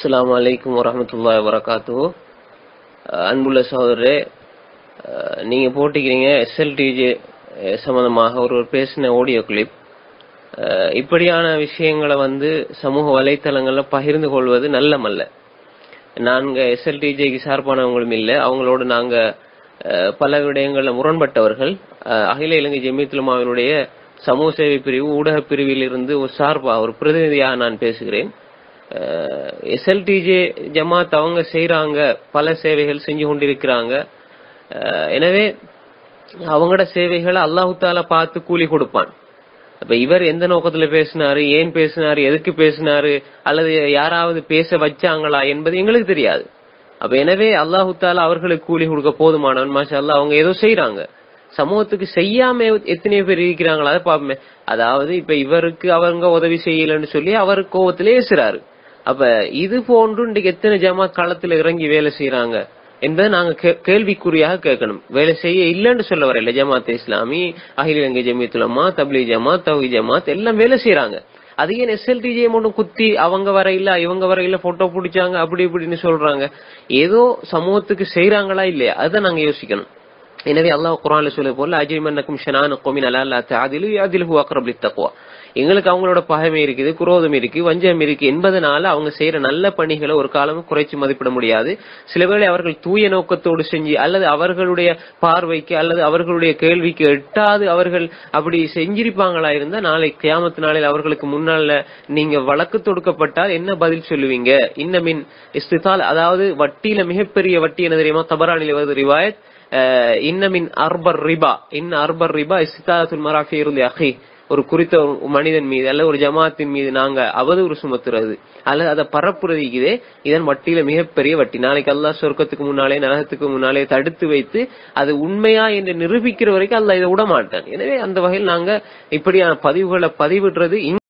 அஸ்ஸலாமு அலைக்கும் வரஹ்மத்துல்லாஹி வபரகாத்துஹு அஹ் அன்புள்ள சகோதரரே அஹ் நீங்க போட்டிக்கிறீங்க எஸ்எல்டிஜே சம்பந்தமாக ஒரு ஒரு பேசின ஆடியோ கிளிப் இப்படியான விஷயங்களை வந்து சமூக வலைத்தளங்கள்ல பகிர்ந்து கொள்வது நல்லமல்ல நாங்க எஸ்எல்டிஜேக்கு சார்பானவங்களும் இல்லை அவங்களோட நாங்க அஹ், பல விடயங்கள்ல முரண்பட்டவர்கள் அஹ், அகில இலங்கை ஜெமியத்துலமாவினுடைய சமூக சேவை பிரிவு ஊடக பிரிவில் இருந்து ஒரு சார்பா ஒரு பிரதிநிதியாக நான் பேசுகிறேன் எஸ்எல்டிஜே ஜமாத் அவங்க செய்றாங்க பல சேவைகள் செஞ்சு கொண்டிருக்கிறாங்க அஹ், எனவே அவங்களோட சேவைகளை அல்லாஹு தாலா பார்த்து கூலி கொடுப்பான் அப்ப இவர் எந்த நோக்கத்துல பேசினாரு ஏன் பேசினாரு எதுக்கு பேசினாரு அல்லது யாராவது பேச வச்சாங்களா என்பது எங்களுக்கு தெரியாது அப்ப எனவே அல்லாஹு தாலா அவர்களுக்கு கூலி கொடுக்க போதுமானவன் மாஷா அல்லாஹ் அவங்க ஏதோ செய்யறாங்க சமூகத்துக்கு செய்யாம எத்தனையோ பேர் இருக்கிறாங்களா அதை பாப்போமே அதாவது இப்ப இவருக்கு அவங்க உதவி செய்யலன்னு சொல்லி அவர் கோவத்திலே ஏசுறாரு அப்ப இது போன்று இன்றைக்கு எத்தனை ஜமாத் களத்துல இறங்கி வேலை செய்யறாங்க என்பதை நாங்க கே- கேள்விக்குறியாக கேட்கணும் வேலை செய்ய இல்லைன்னு சொல்ல வரையில ஜமாத் இஸ்லாமி அகில இலங்கை ஜமியத்துலமா தப்லீக் ஜமாத் தௌஹி ஜமாத் எல்லாம் வேலை செய்யறாங்க அது ஏன் எஸ்எல்டிஜே மட்டும் குத்தி அவங்க வரையில இவங்க வரையில போட்டோ பிடிச்சாங்க அப்படி இப்படின்னு சொல்றாங்க ஏதோ சமூகத்துக்கு செய்யறாங்களா இல்லையா அதை நாங்க யோசிக்கணும் எனவே அல்லாஹ் குர்ஆன்ல சொல்ல போல அஜிமன்னக்கும் ஷனான கோமின் அலா அல்லா தாதிலு யாதிலுஹு அக்ரப் லித்தக்வா எங்களுக்கு அவங்களோட பகைமை இருக்குது குரோதம் இருக்கு வஞ்சம் இருக்கு என்பதனால அவங்க செய்யற நல்ல பணிகளை ஒரு காலமும் குறைச்சு மதிப்பிட முடியாது சில வேளை அவர்கள் தூய நோக்கத்தோடு செஞ்சு அல்லது அவர்களுடைய பார்வைக்கு அல்லது அவர்களுடைய கேள்விக்கு எட்டாது அவர்கள் அப்படி செஞ்சிருப்பாங்களா இருந்தா நாளை கியாமத்து நாளில் அவர்களுக்கு முன்னால நீங்க வழக்கு தொடுக்கப்பட்டால் என்ன பதில் சொல்லுவீங்க இன்னமின் இஸ்திதால் அதாவது வட்டியில மிகப்பெரிய வட்டி என்ன தெரியுமா தபரானில வருது ரிவாயத் அஹ், இன்னமின் அர்பர் ரிபா இன்ன அர்பர் ரிபா இஸ்திதாத்துல் மராஃபி இருந்து அஹி ஒரு குறித்த ஒரு மனிதன் மீது அல்லது ஒரு ஜமாத்தின் மீது நாங்க அவதூறு சுமத்துறது அல்லது அதை பரப்புறதுக்குதே இதன் வட்டியில மிகப்பெரிய வட்டி நாளைக்கு அல்லாஹ் சொர்க்கத்துக்கு முன்னாலே நரகத்துக்கு முன்னாலே தடுத்து வைத்து அது உண்மையா என்று நிரூபிக்கிற வரைக்கும் அல்லாஹ் இதை விட மாட்டான் எனவே அந்த வகையில் நாங்க இப்படியான பதிவுகளை பதிவிடுறது